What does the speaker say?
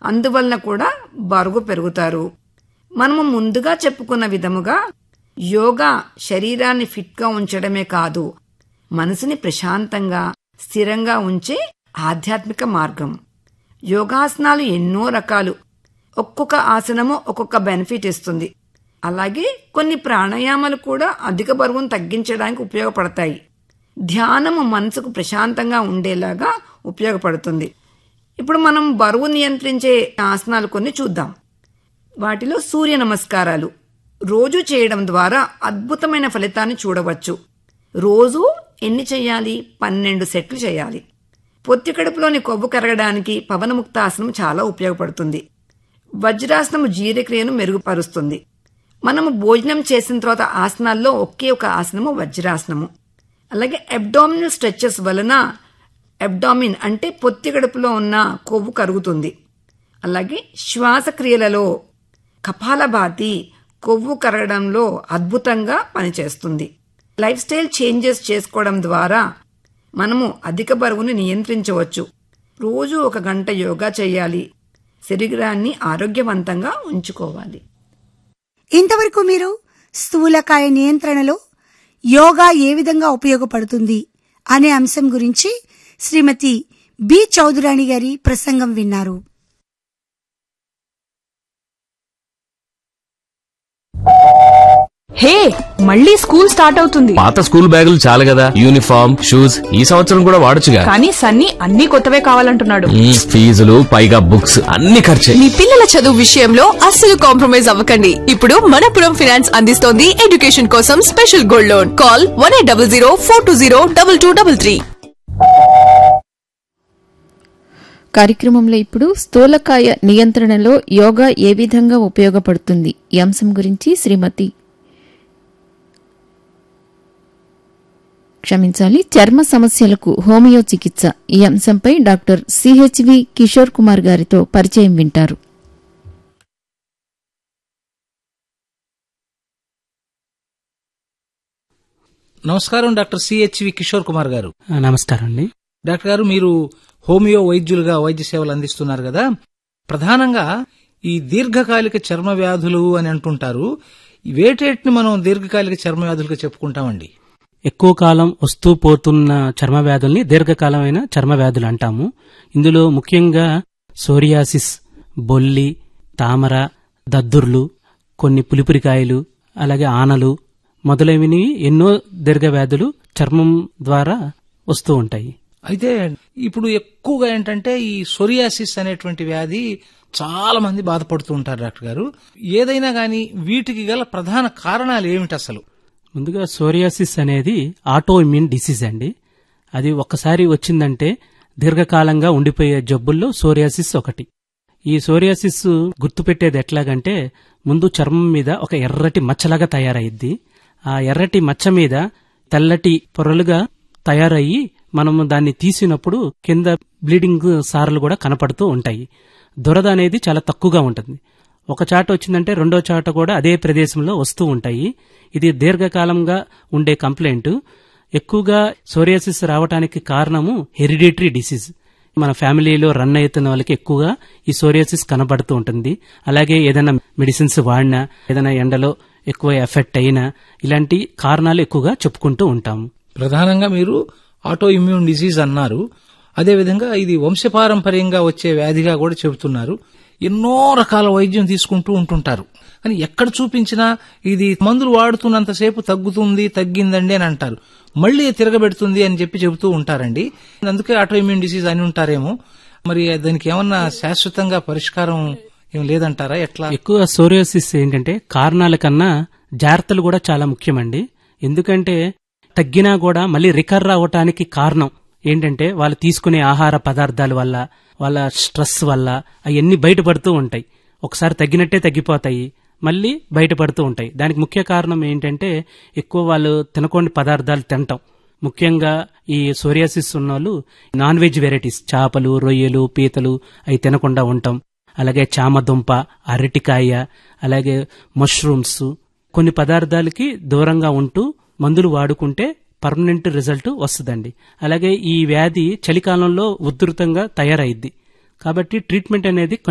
అందువలన కూడా బరువు పెరుగుతారు మనము ముందుగా చెప్పుకున్న విధముగా యోగా శరీరాన్ని ఫిట్గా ఉంచడమే కాదు మనసుని ప్రశాంతంగా స్థిరంగా ఉంచే ఆధ్యాత్మిక మార్గం యోగాసనాలు ఎన్నో రకాలు ఒక్కొక్క ఆసనము ఒక్కొక్క బెనిఫిట్ ఇస్తుంది అలాగే కొన్ని ప్రాణాయామాలు కూడా అధిక బరువును తగ్గించడానికి ఉపయోగపడతాయి ధ్యానము మనసుకు ప్రశాంతంగా ఉండేలాగా ఉపయోగపడుతుంది ఇప్పుడు మనం బరువు నియంత్రించే ఆసనాలు కొన్ని చూద్దాం వాటిలో సూర్య నమస్కారాలు రోజు చేయడం ద్వారా అద్భుతమైన ఫలితాన్ని చూడవచ్చు రోజు ఎన్ని చేయాలి పన్నెండు సెట్లు చేయాలి పొత్తి కడుపులోని కొవ్వు కరగడానికి పవనముక్తాసనం చాలా ఉపయోగపడుతుంది వజ్రాసనము జీర్యక్రియను మెరుగుపరుస్తుంది మనము భోజనం చేసిన తర్వాత ఆసనాల్లో ఒకే ఒక ఆసనము వజ్రాసనము అలాగే అబ్డామినల్ స్ట్రెచెస్ వలన అబ్డామిన్ అంటే పొత్తి కడుపులో ఉన్న కొవ్వు కరుగుతుంది అలాగే శ్వాసక్రియలలో కపాలభాతి కొవ్వు కరగడంలో అద్భుతంగా పనిచేస్తుంది లైఫ్ స్టైల్ చేంజెస్ చేసుకోవడం ద్వారా మనము అధిక బరువుని నియంత్రించవచ్చు రోజు ఒక గంట యోగా చేయాలి శరీరాన్ని ఆరోగ్యవంతంగా ఉంచుకోవాలి ఇంతవరకు మీరు స్థూలకాయ నియంత్రణలో యోగా ఏ విధంగా ఉపయోగపడుతుంది అనే అంశం గురించి శ్రీమతి బి చౌదరాణి గారి ప్రసంగం విన్నారు హే మళ్ళీ స్కూల్ స్టార్ట్ అవుతుంది పాత స్కూల్ బ్యాగులు చాలు కదా యూనిఫామ్ షూస్ ఈ సంవత్సరం కూడా వాడొచ్చుగా కానీ సన్నీ అన్ని కొత్తవే కావాలంటున్నాడు మ్మ్, ఫీజులు పైగా బుక్స్ అన్ని ఖర్చే మీ పిల్లల చదువు విషయంలో అస్సలు కాంప్రమైజ్ అవ్వకండి ఇప్పుడు మనపురం ఫినాన్స్ అందిస్తోంది ఎడ్యుకేషన్ కోసం special gold loan call one eight double zero four two zero double two double three కార్యక్రమంలో ఇప్పుడు స్థూలకాయ నియంత్రణలో యోగా ఏ విధంగా ఉపయోగపడుతుంది ఈ అంశం గురించి శ్రీమతి క్షమించాలి చర్మ సమస్యలకు హోమియో చికిత్స ఈ అంశంపై డాక్టర్ సిహెచ్వి కిషోర్ కుమార్ గారితో పరిచయం వింటారు నమస్కారం డాక్టర్ సిహెచ్వి కిషోర్ కుమార్ గారు ఆ, నమస్కారం అండి డాక్టర్ గారు మీరు హోమియో వైద్యులుగా వైద్య సేవలు అందిస్తున్నారు కదా ప్రధానంగా ఈ దీర్ఘకాలిక చర్మ వ్యాధులు అని అంటుంటారు వేటేటిని మనం దీర్ఘకాలిక చర్మ వ్యాధులుగా చెప్పుకుంటామండి ఎక్కువ కాలం వస్తూ పోతున్న చర్మ వ్యాధుల్ని దీర్ఘకాలమైన చర్మ వ్యాధులు అంటాము ఇందులో ముఖ్యంగా సోరియాసిస్ బొల్లి తామర దద్దుర్లు కొన్ని పులిపురికాయలు అలాగే ఆనలు మొదలైనవి ఎన్నో దీర్ఘ వ్యాధులు చర్మం ద్వారా వస్తూ ఉంటాయి అయితే ఇప్పుడు ఎక్కువగా ఏంటంటే ఈ సొరియాసిస్ అనేటువంటి వ్యాధి చాలా మంది బాధపడుతూ ఉంటారు డాక్టర్ గారు ఏదైనా గాని వీటికి గల ప్రధాన కారణాలు ఏమిటి అసలు ముందుగా సోరియాసిస్ అనేది ఆటో ఇమ్యూన్ డిసీజ్ అండి అది ఒక్కసారి వచ్చిందంటే దీర్ఘకాలంగా ఉండిపోయే జబ్బుల్లో సోరియాసిస్ ఒకటి ఈ సోరియాసిస్ గుర్తుపెట్టేది ఎట్లాగంటే ముందు చర్మం మీద ఒక ఎర్రటి మచ్చలాగా తయారయ్యిద్ది ఆ ఎర్రటి మచ్చ మీద తెల్లటి పొరలుగా తయారయ్యి మనము దాన్ని తీసినప్పుడు కింద బ్లీడింగ్ సార్లు కూడా కనపడుతూ ఉంటాయి దురద అనేది చాలా తక్కువగా ఉంటుంది ఒక చాట వచ్చిందంటే రెండో చాట కూడా అదే ప్రదేశంలో వస్తూ ఉంటాయి ఇది దీర్ఘకాలంగా ఉండే కంప్లైంట్ ఎక్కువగా సోరియాసిస్ రావడానికి కారణము హెరిడిటరీ డిసీజ్ మన ఫ్యామిలీలో రన్ అవుతున్న వాళ్ళకి ఎక్కువగా ఈ సోరియాసిస్ కనబడుతూ ఉంటుంది అలాగే ఏదైనా మెడిసిన్స్ వాడినా ఏదైనా ఎండలో ఎక్కువ ఎఫెక్ట్ అయినా ఇలాంటి కారణాలు ఎక్కువగా చెప్పుకుంటూ ఉంటాము ప్రధానంగా మీరు ఆటో ఇమ్యూన్ డిసీజ్ అన్నారు అదేవిధంగా ఇది వంశపారంపర్యంగా వచ్చే వ్యాధిగా కూడా చెబుతున్నారు ఎన్నో రకాల వైద్యం తీసుకుంటూ ఉంటుంటారు కానీ ఎక్కడ చూపించినా ఇది మందులు వాడుతున్నంతసేపు తగ్గుతుంది తగ్గిందండి అని అంటారు మళ్ళీ తిరగబెడుతుంది అని చెప్పి చెబుతూ ఉంటారండి అందుకే ఆటో ఇమ్యూన్ డిసీజ్ అని ఉంటారేమో మరి దానికి ఏమన్నా శాశ్వతంగా పరిష్కారం ఏం లేదంటారా ఎట్లా ఎక్కువ సోరియాసిస్ ఏంటంటే కారణాల కన్నా జాగ్రత్తలు కూడా చాలా ముఖ్యమండి ఎందుకంటే తగ్గినా కూడా మళ్ళీ రికవర్ అవ్వటానికి కారణం ఏంటంటే వాళ్ళు తీసుకునే ఆహార పదార్థాల వల్ల వాళ్ళ స్ట్రెస్ వల్ల అవన్నీ బయటపడుతూ ఉంటాయి ఒకసారి తగ్గినట్టే తగ్గిపోతాయి మళ్ళీ బయటపడుతూ ఉంటాయి దానికి ముఖ్య కారణం ఏంటంటే ఎక్కువ వాళ్ళు తినకోని పదార్థాలు తినటం ముఖ్యంగా ఈ సోరియాసిస్ ఉన్న వాళ్ళు నాన్ వెజ్ వెరైటీస్ చేపలు రొయ్యలు పీతలు అవి తినకుండా ఉంటాం అలాగే చామదుంప అరటికాయ అలాగే మష్రూమ్స్ కొన్ని పదార్థాలకి దూరంగా ఉంటూ మందులు వాడుకుంటే పర్మనెంట్ రిజల్ట్ వస్తుందండి అలాగే ఈ వ్యాధి చలికాలంలో ఉధృతంగా తయారైద్ది కాబట్టి ట్రీట్మెంట్ అనేది